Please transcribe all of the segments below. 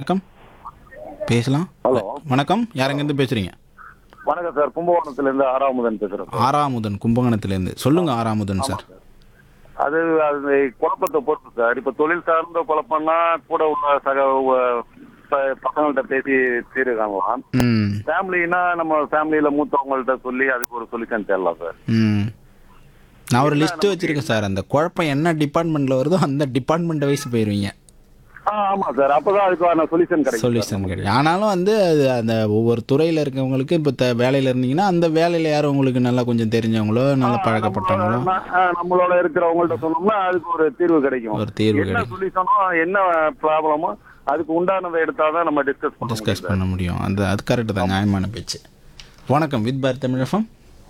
வணக்கம் பேசலாம் ஹலோ வணக்கம் யார் எங்கேருந்து பேசுகிறீங்க வணக்கம் சார் கும்பகோணத்துல இருந்து ஆறாமுதன் பேசுறேன் சார். ஆறாமுதன் கும்பகோணத்துலேருந்து சொல்லுங்க ஆறாமுதன் சார் அது அது குழப்பத்தை பொறுத்து சார் இப்ப தொழில் சார்ந்த குழப்பம்னா கூட உள்ள சக உ- ப- பசங்கள்ட்ட பேசி தீர்வு காணலாம் ம் ஃபேமிலினா நம்ம ஃபேமிலியில மூத்தவங்கள்ட்ட சொல்லி அதுக்கு ஒரு சொல்யூஷன் தேடலாம் சார் ம் நான் ஒரு லிஸ்ட்டு வச்சுருக்கேன் சார் அந்த குழப்பம் என்ன டிபார்ட்மெண்ட்டில் வருதோ அந்த டிபார்ட்மெண்ட்டை வைஸ் போயிடுவீங்க ஆ ஆமா சார் அப்பதான் அதுக்கான சொல்யூஷன் கிடைக்கும் சொல்யூஷன் கிடையாது ஆனாலும் வந்து அது அந்த ஒவ்வொரு துறையில் இருக்கவங்களுக்கு இப்போ த வேலையில் இருந்தீங்கன்னா அந்த வேலையில் யார் உங்களுக்கு நல்லா கொஞ்சம் தெரிஞ்சவங்களோ நல்லா பழக்கப்பட்டவங்களோ நம்ம- ஆ, நம்மளோட இருக்கிறவங்கள்ட்ட சொன்னோம்னா அதுக்கு ஒரு தீர்வு கிடைக்கும் ஒரு தீர்வு என்ன கிடைக்கும் சொல்யூஷனோ என்ன ப்ராப்ளமோ அதுக்கு உண்டானதை எடுத்தாதான் நம்ம டிஸ்கஸ் பண்ண டிஸ்கஸ் முடியும் பண்ண முடியும் அந்த அது கரெக்டு தான் நியாயமான பேச்சு வணக்கம் வித் பாரத் தமிழகம்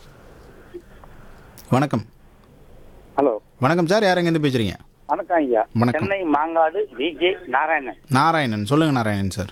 வணக்கம் ஹலோ வணக்கம் சார் யார் எங்கேருந்து பேசுகிறீங்க வணக்கம் ஐயா வணக்கம். சென்னை மாங்காடு விஜே நாராயணன் நாராயணன் சொல்லுங்கள் நாராயணன் சார்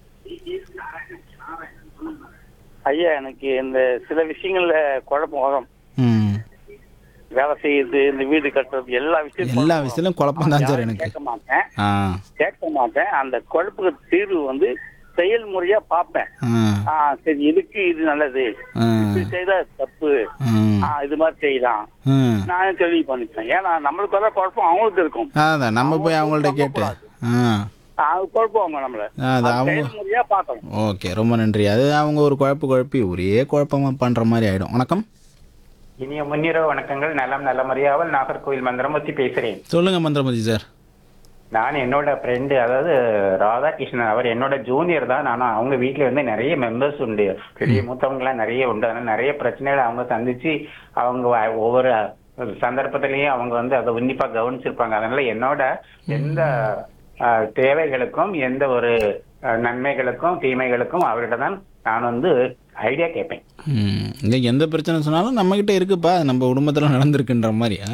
ஐயா எனக்கு இந்த சில விஷயங்கள்ல குழப்பம் வரும் ம் வேலை செய்யுது இந்த வீடு கட்டுறது எல்லா விஷயத்தையும் எல்லா விஷயத்திலும் குழப்பம் தான் சார் எனக்கு கேட்க மாட்டேன் ஆ கேட்க மாட்டேன் அந்த குழப்பத்துக்கு தீர்வு வந்து செயல்முறையா பார்ப்பேன் ஆ ஆ சரி இதுக்கு இது நல்லது ஆ இது செய்தா தப்பு ம் ஆ இது மாதிரி செய்யலாம் ம் நானே தெளிவு பண்ணிப்பேன் ஏன்னா நம்மளுக்கு வர குழப்பம் அவங்களுக்கு இருக்கும் அதான் நம்ம போய் அவங்கள்ட்ட கேட்டு ஆ ஆ, அது குழப்பம் நம்ம அது அவங்க செயல்முறையா பார்க்கணும் ஓகே ரொம்ப நன்றி அது அவங்க ஒரு குழப்பு குழப்பி ஒரே குழப்பமா பண்ணுற மாதிரி ஆகிடும் வணக்கம் இனிய முன்னிரவு வணக்கங்கள் நலம் நல்லமறியாமல் நாகர்கோவில் மந்திரமூர்த்தி பேசுறேன் சொல்லுங்கள் மந்திரமதி சார் நான் என்னோட ஃப்ரெண்டு அதாவது ராதாகிருஷ்ணன் அவர் என்னோட ஜூனியர் தான் ஆனா அவங்க வீட்ல வந்து நிறைய மெம்பர்ஸ் உண்டு பெரிய மூத்தவங்கலாம் நிறைய உண்டு அதனால நிறைய பிரச்சனைகளை அவங்க சந்திச்சு அவங்க வ- ஒவ்வொரு சந்தர்ப்பத்திலையும் அவங்க வந்து அதை உன்னிப்பா கவனிச்சிருப்பாங்க அதனால என்னோட எந்த அஹ், தேவைகளுக்கும் எந்த ஒரு அஹ், நன்மைகளுக்கும் தீமைகளுக்கும் அவர்கிட்ட தான் நான் வந்து ஐடியா கேட்பேன் ம் இங்கே எந்த பிரச்சனை சொன்னாலும் நம்மக்கிட்ட இருக்குப்பா அது நம்ம குடும்பத்தில் நடந்திருக்குன்ற மாதிரி ஆ?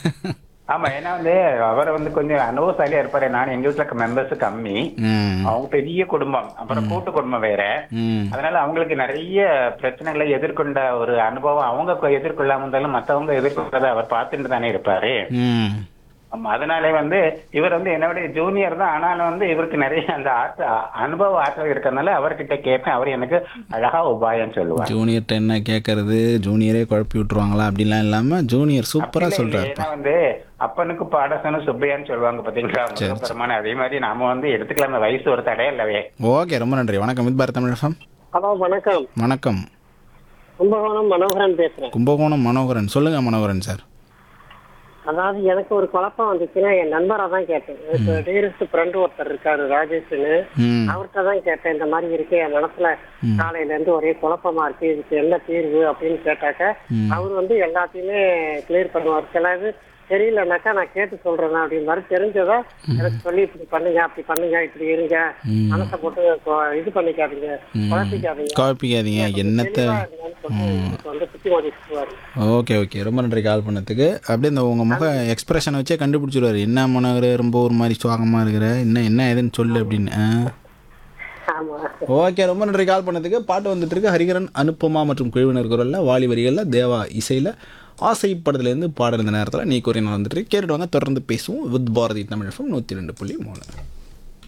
ஆமா ஏன்னா வந்து அவர் வந்து கொஞ்சம் அனுபவசாலியா இருப்பாரு நான் எங்க வீட்டுல மெம்பர்ஸ் கம்மி ம் அவங்க பெரிய குடும்பம் அப்புறம் கூட்டு குடும்பம் வேற ம் அதனால அவங்களுக்கு நிறைய பிரச்சனைகளை எதிர்கொண்ட ஒரு அனுபவம் அவங்க கொ- எதிர்கொள்ளாம இருந்தாலும் மத்தவங்க எதிர்கொள்றதை அவர் பார்த்துட்டு தானே இருப்பாரு ம் ஆமா, அதனாலே வந்து இவர் வந்து என்னோட ஜூனியர் தான் ஆனாலும் வந்து இவருக்கு நிறைய அந்த ஆற்ற அனுபவ ஆற்றல் இருக்கறதுனால அவர்கிட்ட கேட்பேன் அவர் எனக்கு அழகா உபாயம் சொல்லுவார் ஜூனியர்கிட்ட என்ன கேட்கறது ஜூனியரே குழப்பி விட்டுருவாங்களா அப்படிலாம் இல்லாமல் ஜூனியர் சூப்பராக இல்ல, இல்ல, சொல்கிறாருப்பா ஏன்னா வந்து அப்பனுக்கு பாடசனும் சுப்பையான்னு சொல்லுவாங்க பாத்தீங்களா முருகப்பெருமான் அதே மாதிரி நாம வந்து எடுத்துக்கலாம் அந்த வயசு ஒரு தடை இல்லவே ஓகே ரொம்ப நன்றி வணக்கம் வித் பாரத் தமிழகம் ஹலோ வணக்கம் வணக்கம் கும்பகோணம் மனோகரன் பேசுறேன் கும்பகோணம் மனோகரன் சொல்லுங்கள் மனோகரன் சார் அதாவது எனக்கு ஒரு குழப்பம் வந்துச்சுன்னா என் நண்பரை தான் கேட்டேன் இப்போ டீரஸ்ட் ஃப்ரெண்டு ஒருத்தர் இருக்காரு ராஜேஷ்னு ம் அவர்கிட்ட தான் கேட்டேன் இந்த மாதிரி இருக்கு என் மனசுல காலையில இருந்து ஒரே குழப்பமா இருக்கு இதுக்கு என்ன தீர்வு அப்படின்னு கேட்டாக்க அவர் வந்து எல்லாத்தையுமே கிளியர் பண்ணுவார் சில இது தெரியலனாக்கா நான் கேட்டு சொல்றேன் அப்படின்னு மாதிரி தெரிஞ்சதா எனக்கு சொல்லி இப்படி பண்ணுங்க அப்படி பண்ணுங்க இப்படி இருங்க மனசை போட்டு கொ- இது பண்ணிக்காதீங்க குழப்பிக்காதீங்க குழப்பிக்காதீங்க என்னத்தை தெளிவா இருங்கன்னு சொல்லி எனக்கு வந்து புத்தி மதிச்சுவாரு ஓகே ஓகே ரொம்ப நன்றி கால் பண்ணதுக்கு அப்படியே இந்த உங்கள் முக எக்ஸ்பிரஷனை வச்சே கண்டுபிடிச்சிருவாரு என்ன மனோகர் ரொம்ப ஒரு மாதிரி சுவாகமாக இருக்கிற என்ன என்ன ஏதுன்னு சொல்லு அப்படின்னு ஆ. ஆமா ஓகே ரொம்ப நன்றி கால் பண்ணதுக்கு பாட்டு வந்துட்டு இருக்கு ஹரிகரன் அனுப்பமா மற்றும் குழுவினர் குரலில் வாலி வரிகளில் தேவா இசையில் ஆசை படத்துலேருந்து பாடல் இந்த நேரத்தில் நீ கூறின வந்துட்டு கேட்டுட்டு வாங்க தொடர்ந்து பேசுவோம் வித் பாரதி தமிழ் நூற்றி ரெண்டு புள்ளி மூணு